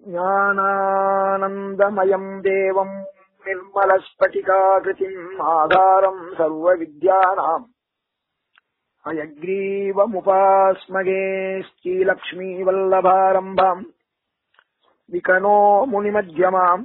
ज्ञानानन्दमयम् देवम् निर्मलस्फटिकाकृतिम् आधारम् सर्वविद्यानाम् अयग्रीवमुपास्मगे श्रीलक्ष्मीवल्लभारम्भाम् विकनो मुनिमध्यमाम्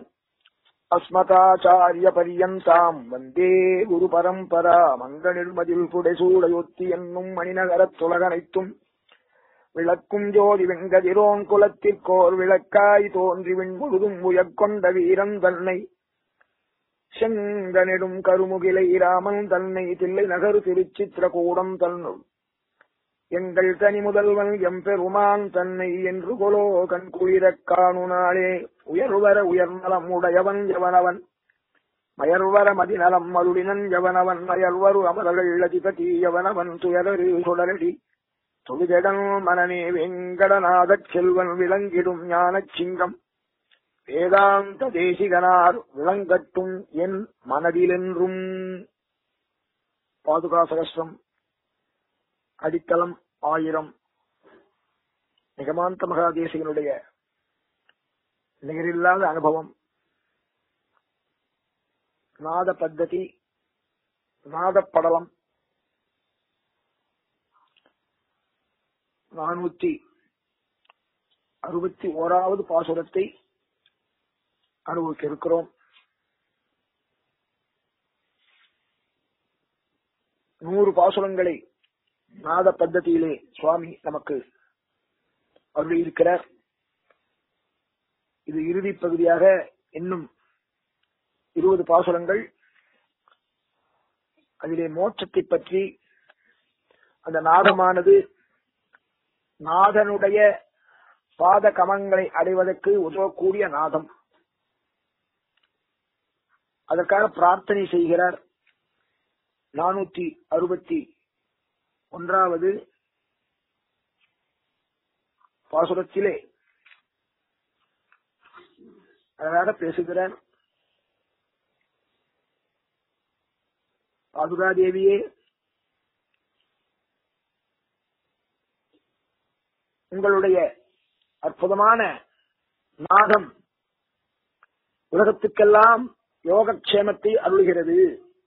அஸ்மதாச்சாரியபரியந்தாம் வந்தே குரு பரம்பரா மங்கனிர்மதில் புடைசூடையொத்தி என்னும் மணிநகரத் துலகனைத்தும் விளக்கும் ஜோதி வெங்கதிரோன் குலத்திற்கோர் விளக்காய் தோன்றி விண்முழுதும் உயர்கொண்ட வீரன் தன்னை செங்கனிடும் கருமுகிலை ராமன் தன்னை தில்லை நகரு திருச்சித்திரகூடம் தன்னுள் எங்கள் தனி முதல்வன் எம்பெருமான் தன்னை என்று கொலோ கண் குளிரக் காணு நாளே உயர்வர உயர்நலம் உடையவன் எவனவன் மயர்வர மதிநலம் மருளினன் எவனவன் மயர்வரு அமரர்கள் அதிபதி எவனவன் துயரரு சுடரடி தொழுதெடன் மனநே வெங்கடநாதச் செல்வன் விளங்கிடும் ஞானச் சிங்கம் வேதாந்த தேசிகனார் விளங்கட்டும் என் மனதிலென்றும் பாதுகா சகஸ்ரம் அடித்தளம் ஆயிரம் நிகமாந்த மகாதேசிகனுடைய நிகரில்லாத அனுபவம் நாத பத்ததி நாதப்படலம் நானூத்தி அறுபத்தி ஓராவது பாசுரத்தை அனுபவிக்க இருக்கிறோம் நூறு பாசுரங்களை நாத பத்ததியிலே சுவாமி நமக்கு அருள் இருக்கிறார் இது இறுதி பகுதியாக இன்னும் இருபது பாசுரங்கள் அதிலே மோட்சத்தை பற்றி அந்த நாதமானது நாதனுடைய பாத கமங்களை அடைவதற்கு உதவக்கூடிய நாதம் அதற்காக பிரார்த்தனை செய்கிறார் நானூத்தி அறுபத்தி ஒன்றாவது பாசுரத்திலே அழகாக பேசுகிறார் பாதுகாதேவியே உங்களுடைய அற்புதமான நாதம் உலகத்துக்கெல்லாம் யோகக்ஷேமத்தை அருள்கிறது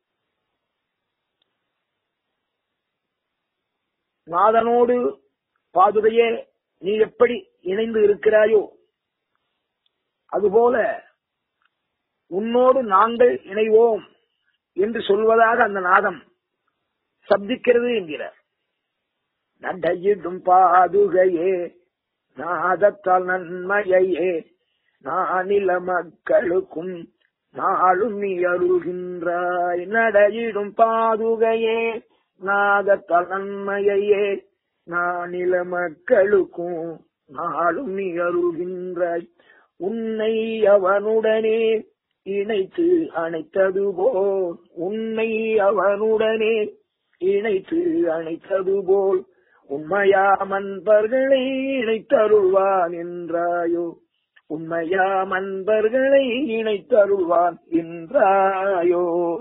நாதனோடு பாதுகையே நீ எப்படி இணைந்து இருக்கிறாயோ அதுபோல உன்னோடு நாங்கள் இணைவோம் என்று சொல்வதாக அந்த நாதம் சப்திக்கிறது என்கிறார் நடையிடும் பாதுகையே நாதத்தால் நன்மையையே நானில மக்களுக்கும் நாளும் நீ அருள்கின்றாய் நடையிடும் பாதுகையே நாதத்தால் நன்மையையே நானில மக்களுக்கும் நாளும் நீ அருள்கின்றாய் உன்னை அவனுடனே இணைத்து அணைத்தது போல் உன்னை அவனுடனே இணைத்து அணைத்தது போல் உண்மையா மன்பர்களை இணைத்தருள்வான் என்றாயோ உண்மையா மன்பர்களை இணைத்தருள்வான் என்றாயோ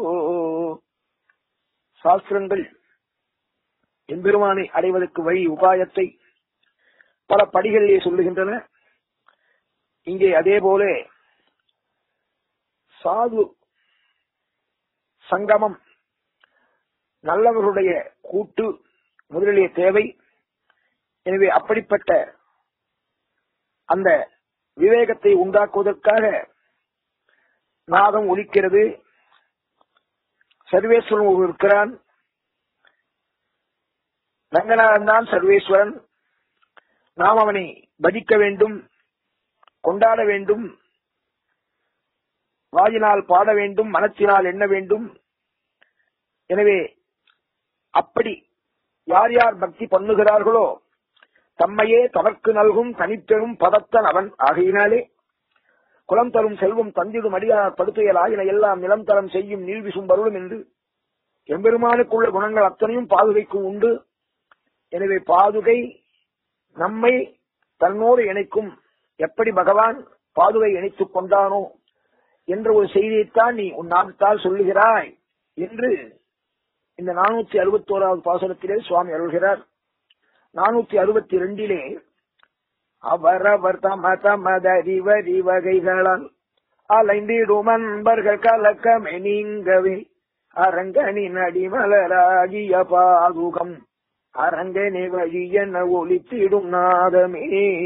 சாஸ்திரங்கள் எம்பெருமானை அடைவதற்கு வழி உபாயத்தை பல படிகளிலே சொல்லுகின்றன இங்கே அதே போல சாது சங்கமம் நல்லவர்களுடைய கூட்டு முதலிலே தேவை எனவே அப்படிப்பட்ட அந்த விவேகத்தை உண்டாக்குவதற்காக நாதம் ஒலிக்கிறது சர்வேஸ்வரன் ஒரு இருக்கிறான் ரங்கநாதன் தான் சர்வேஸ்வரன் நாம் அவனை பஜிக்க வேண்டும் கொண்டாட வேண்டும் வாயினால் பாட வேண்டும் மனத்தினால் எண்ண வேண்டும் எனவே அப்படி யார் யார் பக்தி பண்ணுகிறார்களோ தம்மையே தனக்கு நல்கும் தனிப்பெரும் பதத்தன் அவன் ஆகையினாலே குலம் தரும் செல்வம் தந்திடும் அடியார் படுத்துயல் ஆகின எல்லாம் நிலம் தரம் செய்யும் நீழ்விசும் வருளும் என்று எம்பெருமானுக்குள்ள குணங்கள் அத்தனையும் பாதுகைக்கும் உண்டு எனவே பாதுகை நம்மை தன்னோடு இணைக்கும் எப்படி பகவான் பாதுகை இணைத்துக் கொண்டானோ என்ற ஒரு செய்தியைத்தான் நீ உன் நாமத்தால் சொல்லுகிறாய் என்று இந்த நானூத்தி அறுபத்தி ஓராவது பாசனத்திலே சுவாமி அருள்கிறார் நானூத்தி அறுபத்தி ரெண்டிலே அவரவர் தம தமதறிவறி வகைகளால் அலைந்திடும் அன்பர்கள் கலக்கமே நீங்கவே அரங்கனின் அடிமலராகிய பாதுகம் அரங்கனே வழி என ஒளித்திடும் நாதமே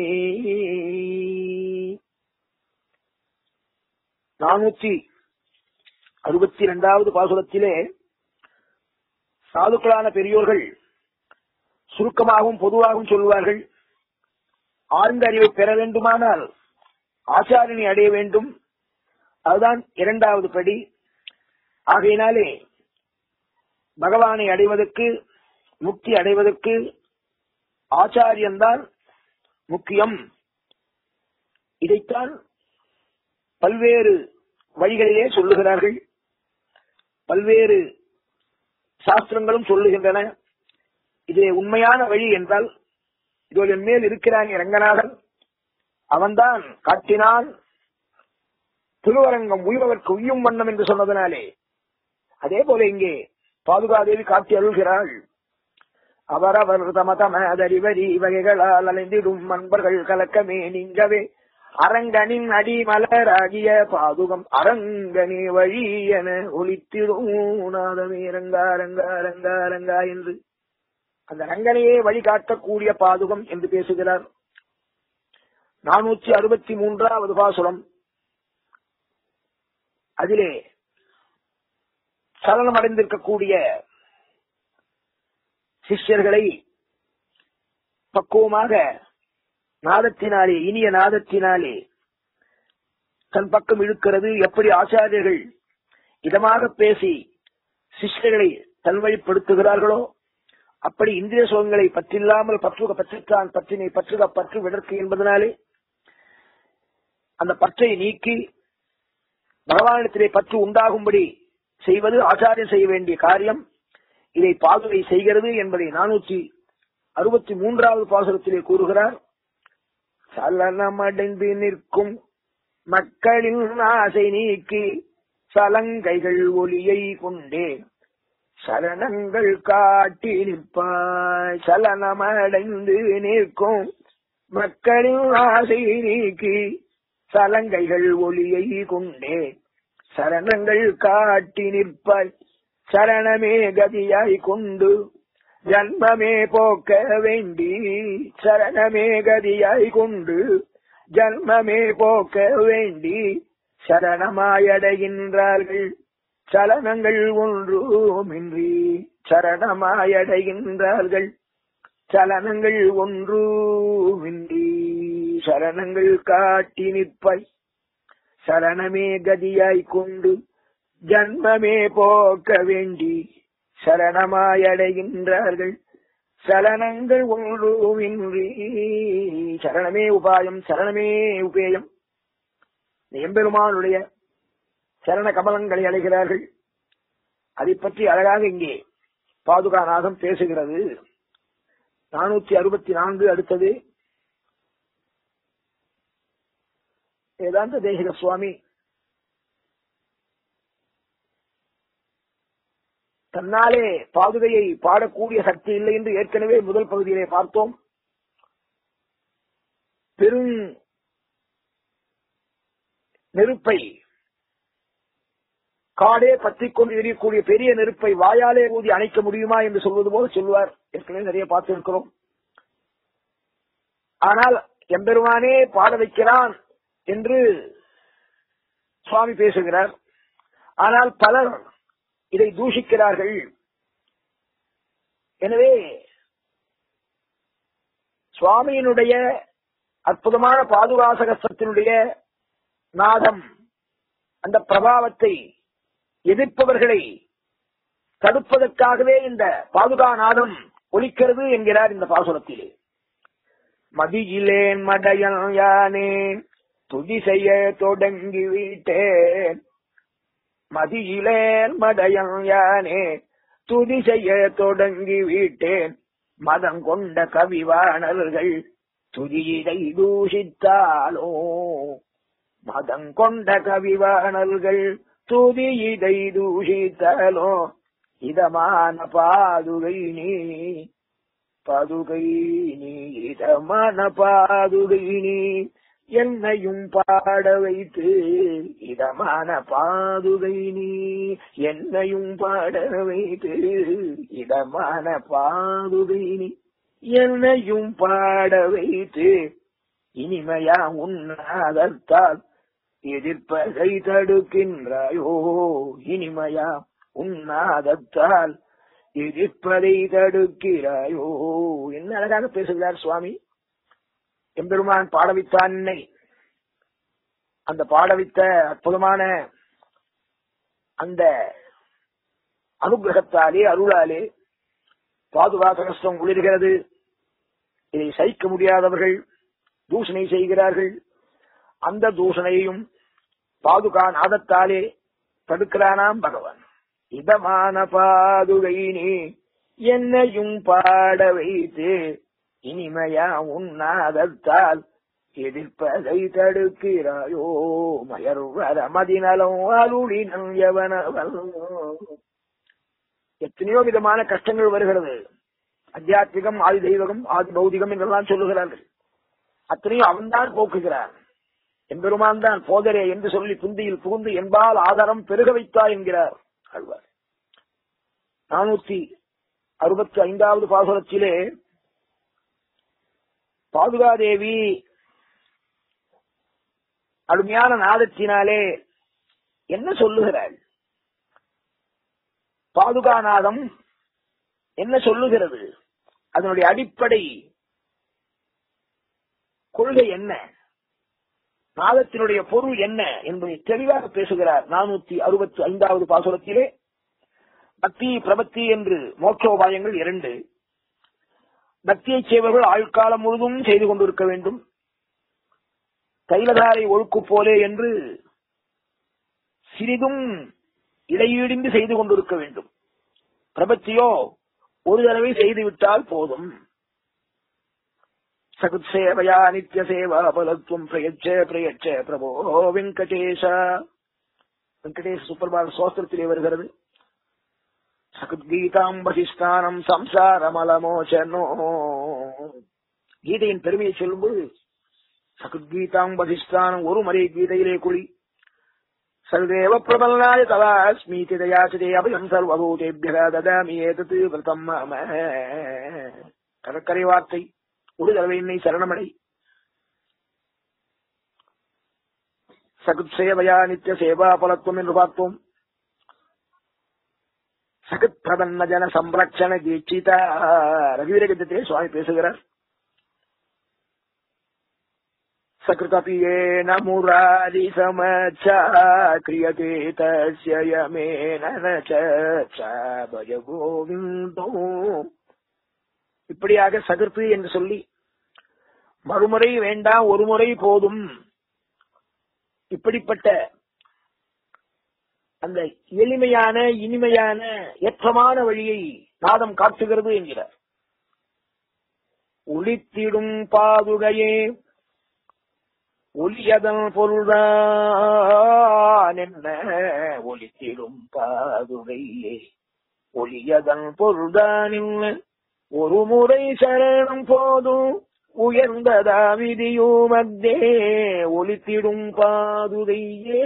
நானூற்றி அறுபத்தி இரண்டாவது பாசுரத்திலே சாதுக்களான பெரியோர்கள் சுருக்கமாகவும் பொதுவாகவும் சொல்வார்கள் ஆழ்ந்த அறிவை பெற வேண்டுமானால் ஆச்சாரியனை அடைய வேண்டும் அதுதான் இரண்டாவது படி ஆகையினாலே பகவானை அடைவதற்கு முக்தி அடைவதற்கு ஆச்சாரியன்தான் முக்கியம் இதைத்தான் பல்வேறு வழிகளிலே சொல்லுகிறார்கள் பல்வேறு சாஸ்திரங்களும் சொல்லுகின்றன இது உண்மையான வழி என்றால் இதோட மேல் இருக்கிறான் ரங்கநாதன் அவன்தான் காட்டினான் திருவரங்கம் உயிரவர்க்கு உய்யும் வண்ணம் என்று சொன்னதனாலே அதே போல இங்கே பாதுகாதேவி காட்டி அருள்கிறாள் அவரவர் தம தம அதறிவரி வகைகளால் அலைந்திடும் அன்பர்கள் கலக்கமே நீங்கவே அரங்கனின் அடிமலராகிய பாதுகம் அரங்கனே வழி என ஒளித்திடும் நாதமே ரங்கா ரங்கா ரங்கா ரங்கா என்று அந்த ரங்கனையே வழிகாட்டக்கூடிய பாதுகம் என்று பேசுகிறார் நானூற்றி அறுபத்தி மூன்றாவது பாசுரம் அதிலே சலனம் அடைந்திருக்கக்கூடிய சிஷ்யர்களை பக்குவமாக நாதத்தினாலே இனிய நாதத்தினாலே தன் பக்கம் இழுக்கிறது எப்படி ஆச்சாரியர்கள் இதமாக பேசி சிஷ்யர்களை தன்வழிப்படுத்துகிறார்களோ அப்படி இந்திரிய சுகங்களை பற்றில்லாமல் பற்றுக பற்றித்தான் பற்றினை பற்றுக பற்று விடற்கு என்பதனாலே அந்த பற்றை நீக்கி பகவானிடத்திலே பற்று உண்டாகும்படி செய்வது ஆச்சாரியம் செய்ய வேண்டிய காரியம் இதை பாதுகை செய்கிறது என்பதை நானூற்றி அறுபத்தி மூன்றாவது பாசுரத்திலே கூறுகிறார் சலனமடைந்து நிற்கும் மக்களின் ஆசை நீக்கி சலங்கைகள் ஒளியை கொண்டே சரணங்கள் காட்டி நிற்பாய் சலனமடைந்து நிற்கும் மக்களின் ஆசை நீக்கி சலங்கைகள் ஒளியை கொண்டே சரணங்கள் காட்டி நிற்பாய் சரணமே கதியாய் கொண்டு ஜன்மமே போக்க வேண்டி சரணமே கதியாய் கொண்டு ஜன்மமே போக்க வேண்டி சரணமாயடைகின்றார்கள் சலனங்கள் ஒன்றுமின்றி சரணமாயடைகின்றார்கள் சலனங்கள் ஒன்றுமின்றி சரணங்கள் காட்டி நிற்பாய் சரணமே கதியாய் கொண்டு ஜன்மமே போக்க வேண்டி சரணமாயடைகின்றார்கள் சலனங்கள் ஒன்றுமின்றி சரணமே உபாயம் சரணமே உபேயம் எம்பெருமானுடைய சரண கமலங்களை அடைகிறார்கள் அதை பற்றி அழகாக இங்கே பாதுகாநாதம் பேசுகிறது நானூத்தி அறுபத்தி நான்கு அடுத்தது வேதாந்த தேசிக சுவாமி தன்னாலே பாதுகையை பாடக்கூடிய சக்தி இல்லை என்று ஏற்கனவே முதல் பகுதியிலே பார்த்தோம் பெரும் நெருப்பை காடே பற்றிக் கொண்டு எரியக்கூடிய பெரிய நெருப்பை வாயாலே ஊதி அணைக்க முடியுமா என்று சொல்வது போல சொல்லுவார் ஏற்கனவே நிறைய பார்த்திருக்கிறோம் ஆனால் எம்பெருமானே பாட வைக்கிறான் என்று சுவாமி பேசுகிறார் ஆனால் பலர் இதை தூஷிக்கிறார்கள் எனவே சுவாமியினுடைய அற்புதமான பாதுகாசகத்தினுடைய நாதம் அந்த பிரபாவத்தை எதிர்ப்பவர்களை தடுப்பதற்காகவே இந்த பாதுகா நாதம் ஒலிக்கிறது என்கிறார் இந்த பாசுரத்திலே மதியிலேன் மடையன் யானே துதி செய்ய தொடங்கி விட்டேன் மதியிலேன் மடையன் யானே துதி செய்ய தொடங்கி விட்டேன் மதம் கொண்ட கவிவாணர்கள் துதியிடை தூஷித்தாலோ மதம் கொண்ட கவிவாணர்கள் துதியிடை தூஷித்தாலோ இதமான பாதுகை நீ பாதுகை நீ இதமான பாதுகை நீ என்னையும் பாட வைத்து இதமான பாதுகை நீ என்னையும் பாட வைத்து இதமான பாதுகை நீ என்னையும் பாட வைத்து இனிமையா உன்னாதத்தால் எதிர்ப்பதை தடுக்கின்றாயோ இனிமையா உன்னாதத்தால் எதிர்ப்பதை தடுக்கிறாயோ என்ன அழகாக பேசுகிறார் சுவாமி எம்பெருமான் பாடவித்தான் என்னை அந்த பாடவித்த அற்புதமான அந்த அனுகிரகத்தாலே அருளாலே பாதுகாத்த கஷ்டம் குளிர்கிறது இதை சகிக்க முடியாதவர்கள் தூஷணை செய்கிறார்கள் அந்த தூஷணையையும் பாதுகா நாதத்தாலே தடுக்கிறானாம் பகவான் இதமான பாதுகை நீ என்னையும் பாட வைத்து இனிமையா உன்னாதத்தால் எதிர்ப்பதை தடுக்கிறாயோ மயர்வர மதிநலம் அருளினம் எவனவன் எத்தனையோ விதமான கஷ்டங்கள் வருகிறது அத்தியாத்மிகம் ஆதி தெய்வகம் ஆதி பௌதிகம் என்றெல்லாம் சொல்லுகிறார்கள் அத்தனையும் அவன்தான் போக்குகிறான் எம்பெருமான் தான் போதரே என்று சொல்லி புந்தியில் புகுந்து என்பால் ஆதாரம் பெருக வைத்தா என்கிறார் ஆழ்வார் நானூத்தி அறுபத்தி ஐந்தாவது பாசுரத்திலே பாதுகாதேவி அருமையான நாதத்தினாலே என்ன சொல்லுகிறாள் பாதுகாநாதம் என்ன சொல்லுகிறது அதனுடைய அடிப்படை கொள்கை என்ன நாதத்தினுடைய பொருள் என்ன என்பதை தெளிவாக பேசுகிறார் நானூத்தி அறுபத்தி ஐந்தாவது பாசுரத்திலே பக்தி பிரபத்தி என்று மோட்சோபாயங்கள் இரண்டு பக்தியை செய்வர்கள் ஆயுட்காலம் முழுதும் செய்து கொண்டிருக்க வேண்டும் தைலதாரை ஒழுக்கு போலே என்று சிறிதும் இடையீடின்றி செய்து கொண்டிருக்க வேண்டும் பிரபத்தியோ ஒரு தடவை செய்துவிட்டால் போதும் சகுத் சேவையா நித்திய சேவா பலத்துவம் பிரயச்ச பிரயச்ச பிரபோ வெங்கடேஷ வெங்கடேஷ் சுப்பர்பால் சோஸ்திரத்திலே வருகிறது சகுத்கீதாம் வசிஷ்டானம் சம்சாரமலமோச்சனோ கீதையின் பெருமையை சொல்லும்போது சகுத்கீதாம் வசிஷ்டானம் ஒரு மறை கீதையிலே குழி சர்வேவ பிரபலனாய தவாஸ்மீதி தயாச்சதே அபயம் சர்வபூதேபிய ததாமி ஏதது விரதம் மம கடற்கரை வார்த்தை ஒரு தடவை என்னை சரணமடை சகுத் சேவையா நித்திய சேவா பலத்துவம் என்று பார்த்தோம் சகத் பிரபன்ன ஜன சம்ரட்சண தீட்சிதா ரவிவீரகத்திலே சுவாமி பேசுகிறார் சகிருதபியேன முராரி சமச்சா கிரியதே தஸ்ய யமேன பஜ கோவிந்தோ இப்படியாக சகிர்த்து என்று சொல்லி மறுமுறை வேண்டாம் ஒரு முறை போதும் இப்படிப்பட்ட அந்த எளிமையான இனிமையான ஏற்றமான வழியை நாதம் காட்டுகிறது என்கிறார் ஒளித்திடும் பாதுகையே ஒளியதன் பொருள்தான் என்ன ஒளித்திடும் பாதுகையே ஒளியதன் பொருள்தான் என்ன ஒரு முறை சரணம் போதும் உயர்ந்ததா விதியும் அத்தே ஒளித்திடும் பாதுகையே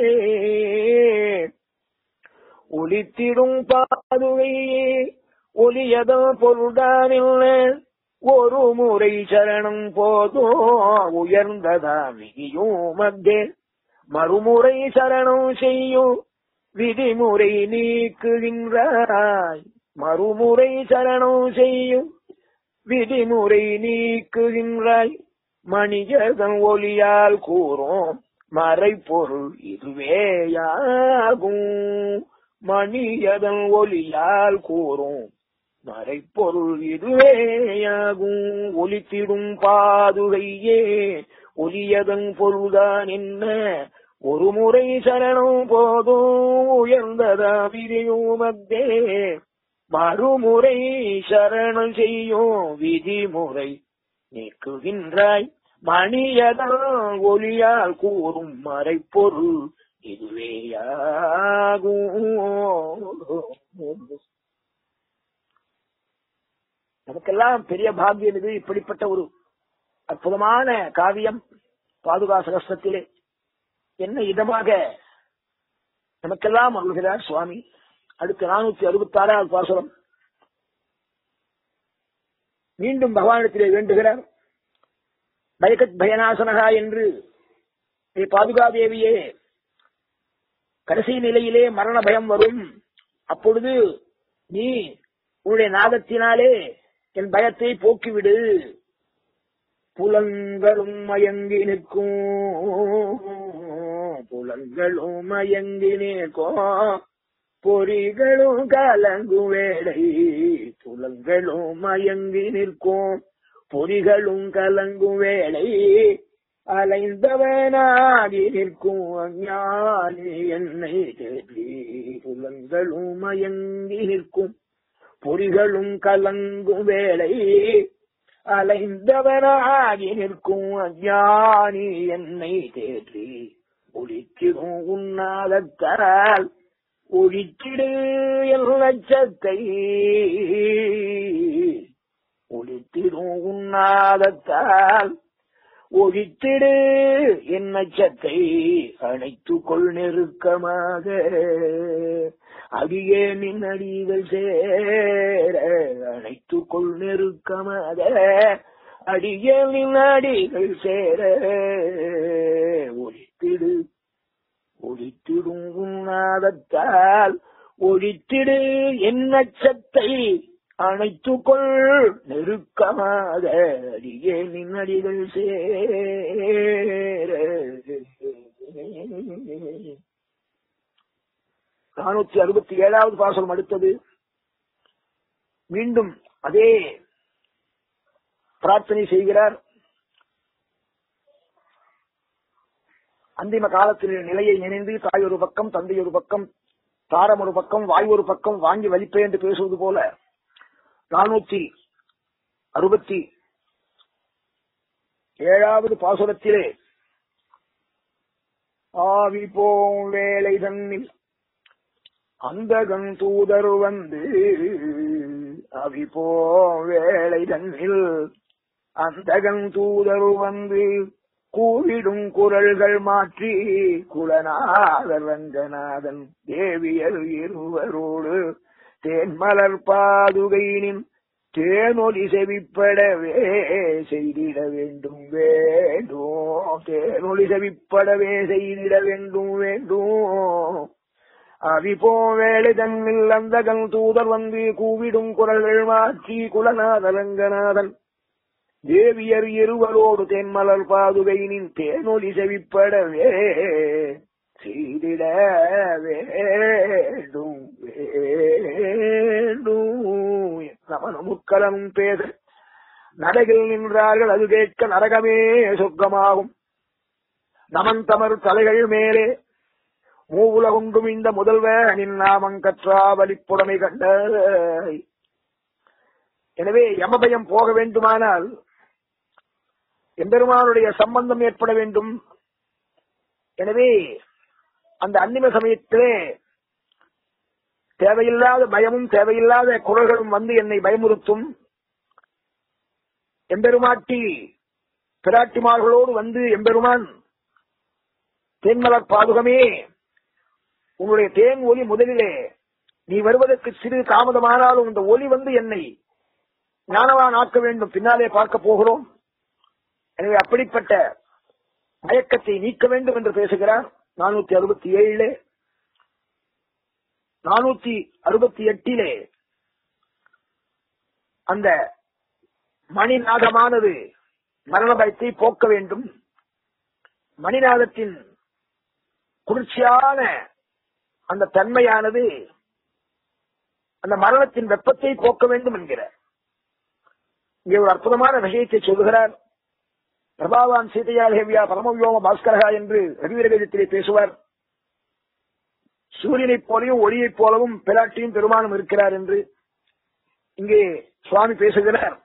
ஒளித்திடும் பாதுகையே ஒளியதன் பொருள்தான் என்ன ஒரு முறை சரணம் போதும் உயர்ந்ததா விதியும் மத்தே மறுமுறை சரணம் செய்யும் விதிமுறை நீக்குகின்றாய் மறுமுறை சரணம் செய்யும் விதிமுறை நீக்குகின்றாய் மணிஜதன் ஒளியால் கூறும் மறைப்பொருள் இதுவேயாகும் மணியதன் ஒளியால் கூறும் மறைப்பொருள் இதுவேயாகும் ஒலித்திடும் பாதுகையே ஒலியதன் பொருள்தான் என்ன ஒரு முறை சரணம் போதும் உயர்ந்ததா விதியும் மத்தே மறுமுறை சரணம் செய்யும் விதிமுறை நீக்குகின்றாய் மணியதான் ஒளியால் கூறும் மறைப்பொருள் இதுவேயாகும் நமக்கெல்லாம் பெரிய பாக்கியம் இது இப்படிப்பட்ட ஒரு அற்புதமான காவியம் பாதுகா சகஸ்திரத்திலே என்ன இதமாக நமக்கெல்லாம் அருள்கிறார் சுவாமி அடுத்து நானூத்தி அறுபத்தி ஆறாவது பாசுரம் மீண்டும் பகவானிடத்திலே வேண்டுகிறார் பயகத் பயநாசனகா என்று நீ பாதுகா தேவியே கடைசி நிலையிலே மரண பயம் வரும் அப்பொழுது நீ உன்னுடைய நாகத்தினாலே என் பயத்தை போக்கிவிடு புலங்களும் மயங்கி நிற்கும் புலங்களும் மயங்கி நிற்கும் பொறிகளும் கலங்கும் வேளை புலங்களும் மயங்கி நிற்கும் பொறிகளும் கலங்கும் வேளை அலைந்தவனாகி நிற்கும் அஞ்ஞானி என்னை தேடி புலங்களும் மயங்கி நிற்கும் பொறிகளும் கலங்கும் வேளை அலைந்தவனாகி நிற்கும் அஞ்ஞானி என்னை தேடி ஒழித்திடும் உன்னாதத்தால் ஒழித்திடு என் லட்சத்தை ஒழித்திடும் உன்னாதத்தால் ஒழித்திடு என் நச்சத்தை அணைத்துக் கொள் நெருக்கமாக அடியே நின் அடிகள் சேர அணைத்துக் கொள் நெருக்கமாக அடியே நின் அடிகள் சேர ஒழித்திடு ஒழித்திடும் உன்னாதத்தால் ஒழித்திடு என் நச்சத்தை அணைத்துக்கொள் நெருக்கமாக அடியே நின்னடிகள் சேர நானூத்தி அறுபத்தி ஏழாவது பாசனம் அடுத்தது மீண்டும் அதே பிரார்த்தனை செய்கிறார் அந்திம காலத்தில் நிலையை நினைந்து தாய் ஒரு பக்கம் தந்தை ஒரு பக்கம் தாரம் ஒரு பக்கம் வாய் ஒரு பக்கம் வாங்கி வலிப்பே என்று பேசுவது போல நானூத்தி அறுபத்தி ஏழாவது பாசுரத்திலே ஆவி போம் வேலை தன்னில் அந்தகன் தூதர் வந்து அவி போம் வேலை தன்னில் அந்தகன் தூதர் வந்து கூவிடும் குரல்கள் மாற்றி குலநாதர் ரங்கநாதன் தேவியர் இருவரோடு தேன்மலர் பாதுகையினின் தேனொலி செவிப்படவே செய்திட வேண்டும் வேண்டும் தேனொலி செவிப்படவே செய்திட வேண்டும் வேண்டும் அவிபோ வேலை தன்னில் அந்தகன் தூதர் வந்து கூவிடும் குரல்கள் மாற்றி குலநாத ரங்கநாதன் தேவியர் இருவரோடு தென்மலர் பாதுகையினின் தேனொலி செவிப்படவே செய்திட வேண்டும் வேண்டும் நமன முக்கலனும் பேச நரகில் நின்றார்கள் அது கேட்க நரகமே சொர்க்கமாகும் நமன் தமர் தலைகள் மேலே மூவுலகுண்டும் இந்த முதல்வனின் நாமம் கற்றா வலிப்புடமை கண்ட எனவே யமபயம் போக வேண்டுமானால் எம்பெருமானுடைய சம்பந்தம் ஏற்பட வேண்டும் எனவே அந்த அன்னிம சமயத்திலே தேவையில்லாத பயமும் தேவையில்லாத குரல்களும் வந்து என்னை பயமுறுத்தும் எம்பெருமாட்டி பிராட்டிமார்களோடு வந்து எம்பெருமான் தேன்மலர் பாதுகமே உன்னுடைய தேன் ஒலி முதலிலே நீ வருவதற்கு சிறு தாமதமானாலும் இந்த ஒலி வந்து என்னை ஞானவான் ஆக்க வேண்டும் பின்னாலே பார்க்க போகிறோம் எனவே அப்படிப்பட்ட மயக்கத்தை நீக்க வேண்டும் என்று பேசுகிறார் நானூத்தி அறுபத்தி ஏழிலே நானூத்தி அறுபத்தி எட்டிலே அந்த மணிநாதமானது மரண பயத்தை போக்க வேண்டும் மணிநாதத்தின் குளிர்ச்சியான அந்த தன்மையானது அந்த மரணத்தின் வெப்பத்தை போக்க வேண்டும் என்கிற இங்கே ஒரு அற்புதமான விஷயத்தை சொல்லுகிறார் பிரபாவான் சீதையாலேவியா பரமவியோம பாஸ்கரகா என்று ரவிவீரகத்திலே பேசுவார் சூரியனைப் போலவும் ஒளியைப் போலவும் பிராட்டியும் பெருமானும் இருக்கிறார் என்று இங்கே சுவாமி பேசுகிறார்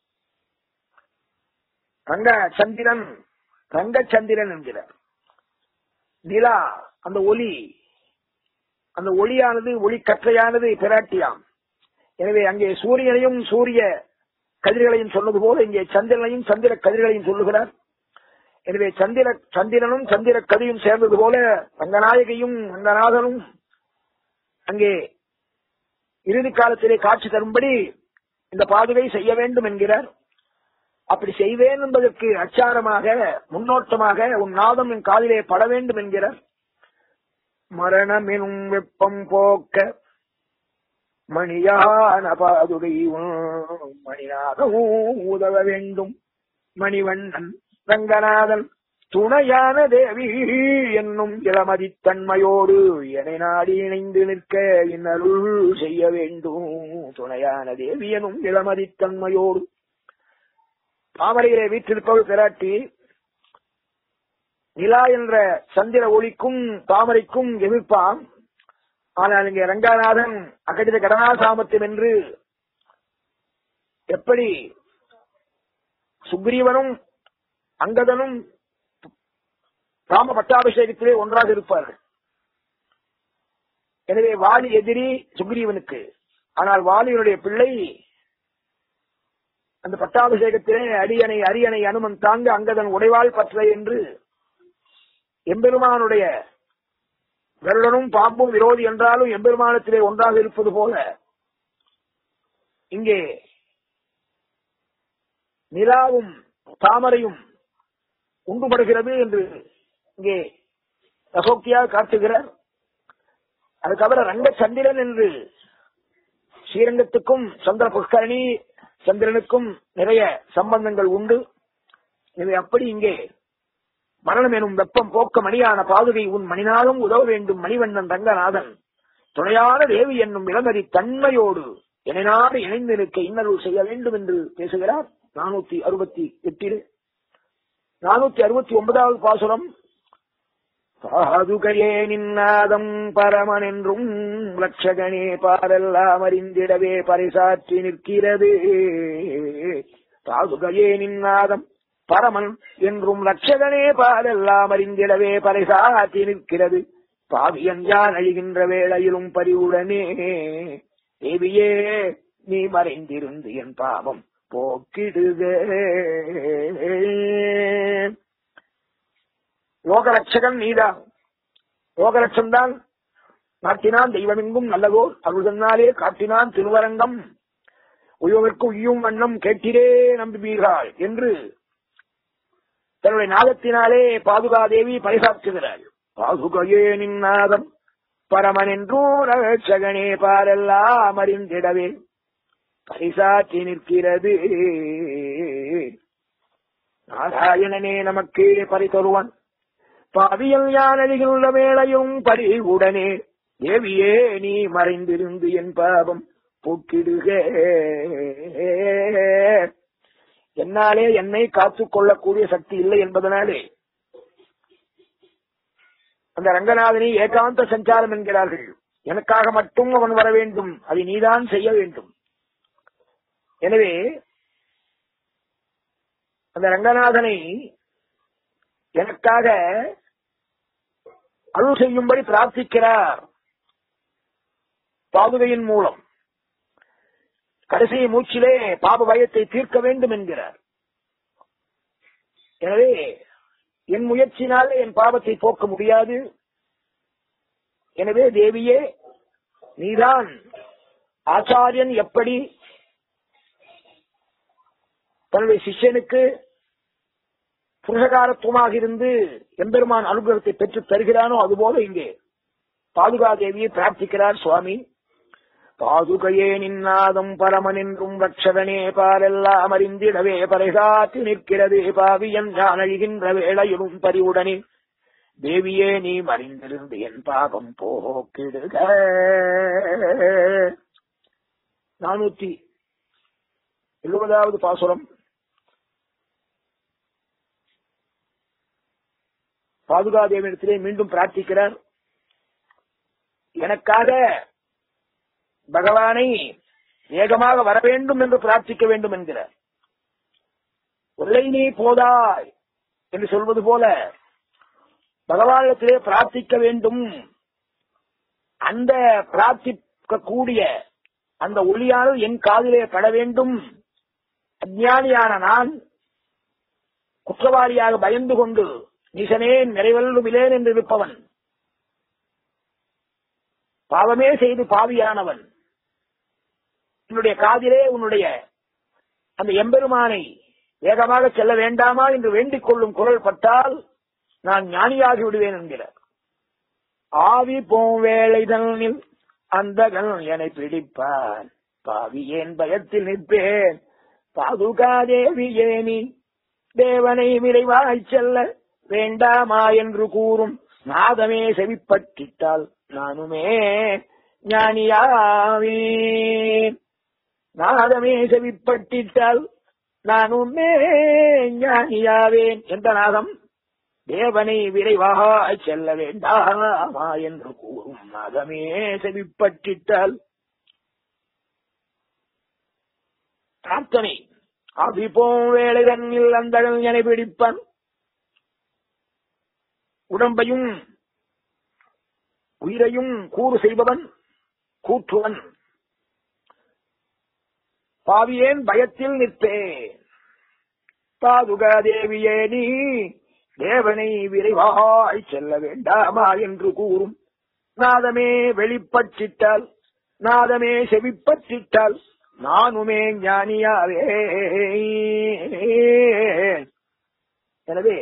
ரங்க சந்திரன் ரங்கச்சந்திரன் என்கிறார் நிலா அந்த ஒளி அந்த ஒளியானது ஒளி கற்றையானது பிராட்டியாம் எனவே அங்கே சூரியனையும் சூரிய கதிர்களையும் சொன்னது போல இங்கே சந்திரனையும் சந்திர கதிர்களையும் சொல்லுகிறார் எனவே சந்திர சந்திரனும் சந்திர கதியும் சேர்ந்தது போல ரங்கநாயகியும் ரங்கநாதனும் அங்கே இறுதி காலத்திலே காட்சி தரும்படி இந்த பாதுகை செய்ய வேண்டும் என்கிறார் அப்படி செய்வேன் என்பதற்கு அச்சாரமாக முன்னோட்டமாக உன் நாதம் என் காதிலே பட வேண்டும் என்கிறார் மரணம் எனும் வெப்பம் போக்க மணியான பாதுகை மணிநாதமும் உதவ வேண்டும் மணிவண்ணன் ரங்கநாதன் துணையான தேவி என்னும் இளமதி தன்மையோடு என நாடி இணைந்து நிற்க இன்னருள் செய்ய வேண்டும் துணையான தேவி எனும் இளமதி தன்மையோடு தாமரையிலே வீற்றிருப்பவள் பிராட்டி நிலா என்ற சந்திர ஒளிக்கும் தாமரைக்கும் எதிர்ப்பான் ஆனால் இங்கே ரங்கநாதன் அகடித கடனாசாமத்தியம் என்று எப்படி சுக்ரீவனும் அங்கதனும் ராம பட்டாபிஷேகத்திலே ஒன்றாக இருப்பார்கள் எனவே வாலி எதிரி சுக்ரீவனுக்கு ஆனால் வாலியினுடைய பிள்ளை அந்த பட்டாபிஷேகத்திலே அரியணை அரியணை அனுமன் தாங்க அங்கதன் உடைவாள் பற்ற என்று எம்பெருமானுடைய கருடனும் பாம்பும் விரோதி என்றாலும் எம்பெருமானத்திலே ஒன்றாக இருப்பது போல இங்கே நிலாவும் தாமரையும் உண்டுபடுகிறது என்று இங்கே அசோக்தியாக காட்டுகிறார் அது தவிர ரங்க சந்திரன் என்று ஸ்ரீரங்கத்துக்கும் சந்திர புஷ்கரணி சந்திரனுக்கும் நிறைய சம்பந்தங்கள் உண்டு எனவே அப்படி இங்கே மரணம் எனும் வெப்பம் போக்க மணியான பாதுகை உன் மணிநாளும் உதவ வேண்டும் மணிவண்ணன் ரங்கநாதன் துணையான தேவி என்னும் இளமதி தன்மையோடு எனைநாடு இணைந்து நிற்க இன்னருள் செய்ய வேண்டும் என்று பேசுகிறார் நானூத்தி அறுபத்தி எட்டில் நானூத்தி அறுபத்தி ஒன்பதாவது பாசுரம் பாதுகையே நின்னாதம் பரமன் என்றும் லட்சகனே பாரெல்லாம் அறிந்திடவே பரிசாற்றி நிற்கிறது பாதுகையே நின்னாதம் பரமன் என்றும் லட்சகனே பாரெல்லாம் அறிந்திடவே பரிசாற்றி நிற்கிறது பாவியன் யான் அழிகின்ற வேளையிலும் பரிவுடனே தேவியே நீ மறைந்திருந்து என் பாவம் போக்கிடுதே லோகரட்சகன் நீதான் லோகரட்சம் தான் நாட்டினான் தெய்வமெங்கும் நல்லதோர் அருள்தன்னாலே காட்டினான் திருவரங்கம் உயவர்க்கு உய்யும் வண்ணம் கேட்டிரே நம்புவீர்கள் என்று தன்னுடைய நாதத்தினாலே பாதுகாதேவி பரிசாற்றுகிறாள் பாதுகையே நின்னாதம் பரமன் என்றூர் ரட்சகனே பாரெல்லாம் அறிந்திடவே பரிசாற்றி நிற்கிறது நாராயணனே நமக்கு பரிதருவன் பாவியல் யான் அருகிலுள்ள வேளையும் பரிவுடனே தேவியே நீ மறைந்திருந்து என் பாவம் போக்கிடுக என்னாலே என்னை காத்துக் கொள்ளக்கூடிய சக்தி இல்லை என்பதனாலே அந்த ரங்கநாதனை ஏகாந்த சஞ்சாரம் என்கிறார்கள் எனக்காக மட்டும் அவன் வர வேண்டும் அதை நீதான் செய்ய வேண்டும் எனவே அந்த ரங்கநாதனை எனக்காக அருள் செய்யும்படி பிரார்த்திக்கிறார் பாதுகையின் மூலம் கடைசி மூச்சிலே பாப பயத்தை தீர்க்க வேண்டும் என்கிறார் எனவே என் முயற்சினாலே என் பாவத்தை போக்க முடியாது எனவே தேவியே நீதான் ஆச்சாரியன் எப்படி தன்னுடைய சிஷ்யனுக்கு புருஷகாரத்துவமாக இருந்து எம்பெருமான் அனுகிரகத்தை பெற்று தருகிறானோ அதுபோல இங்கே பாதுகா தேவியை பிரார்த்திக்கிறார் சுவாமி பாதுகையே நின்னாதம் பரமனின்றும் ரட்சகனே பாரெல்லாம் அறிந்திடவே பறைகாத்து நிற்கிறது பாவியன் நான் அழிகின்ற வேளையிலும் பரிவுடனே தேவியே நீ மறிந்திருந்து என் பாவம் போக்கிடுக நானூத்தி எழுபதாவது பாசுரம் பாதுகாதேவனிடத்திலே மீண்டும் பிரார்த்திக்கிறார் எனக்காக பகவானை வேகமாக வர வேண்டும் என்று பிரார்த்திக்க வேண்டும் என்கிறார் ஒல்லை நீ போதாய் என்று சொல்வது போல பகவானிடத்திலே பிரார்த்திக்க வேண்டும் அந்த பிரார்த்திக்க கூடிய அந்த ஒளியானது என் காதிலே பட வேண்டும் அஜ்ஞானியான நான் குற்றவாளியாக பயந்து கொண்டு நிசனே நிறைவல்லுமிலேன் என்று இருப்பவன் பாவமே செய்து பாவியானவன் என்னுடைய காதிலே உன்னுடைய அந்த எம்பெருமானை வேகமாக செல்ல வேண்டாமா என்று வேண்டிக் கொள்ளும் குரல் பட்டால் நான் ஞானியாகி விடுவேன் என்கிறார் ஆவி போம் வேலை தன்னில் அந்த என்னை பிடிப்பான் பாவியேன் பயத்தில் நிற்பேன் பாதுகா தேவி ஏனி தேவனை விரைவாய் செல்ல வேண்டாமா என்று கூறும் நாதமே செவிப்பட்டிட்டால் நானுமே ஞானியாவேன் நாதமே செவிப்பட்டிட்டால் நானுமே ஞானியாவேன் என்ற நாதம் தேவனை விரைவாக செல்ல வேண்டாமா என்று கூறும் நாதமே செவிப்பட்டிட்டால் பிரார்த்தனை அபிப்போம் வேலை தன்னில் அந்த என பிடிப்பான் உடம்பையும் உயிரையும் கூறு செய்பவன் கூற்றுவன் பாவியேன் பயத்தில் நிற்பேன் பாதுகா தேவியே நீ தேவனை விரைவாய் செல்ல வேண்டாமா என்று கூறும் நாதமே வெளிப்பற்றிட்டால் நாதமே செவிப்பற்றிட்டால் நானுமே ஞானியாவே எனவே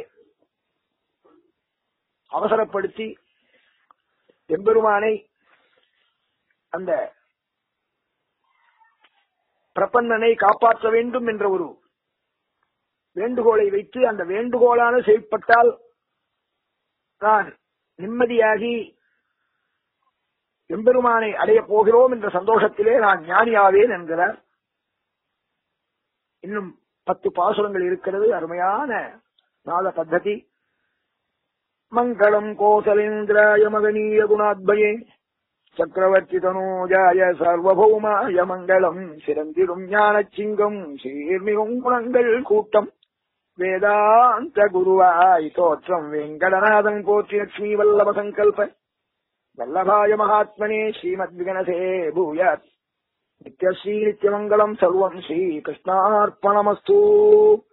அவசரப்படுத்தி எம்பெருமானை அந்த பிரபன்னனை காப்பாற்ற வேண்டும் என்ற ஒரு வேண்டுகோளை வைத்து அந்த வேண்டுகோளான செய்யப்பட்டால் நான் நிம்மதியாகி எம்பெருமானை அடையப் போகிறோம் என்ற சந்தோஷத்திலே நான் ஞானியாவேன் என்கிறார் இன்னும் பத்து பாசுரங்கள் இருக்கிறது அருமையான நாத பத்ததி மங்களம் கோசலேந்திராய மகனீய குணாத்பயே சக்கரவர்த்தி தனோஜாய சர்வபௌமாய மங்களம் சிறந்திடும் ஞானச் சிங்கம் சீர்மிகும் குணங்கள் கூட்டம் வேதாந்த குருவாய் தோற்றம் வெங்கடநாதன் போற்றி லட்சுமி வல்லப சங்கல்ப வல்லபாய மகாத்மனே ஸ்ரீமத் விகனசே பூயாத் நித்யஸ்ரீ நித்யமங்கலம் சர்வம் ஸ்ரீ கிருஷ்ணார்ப்பணமஸ்து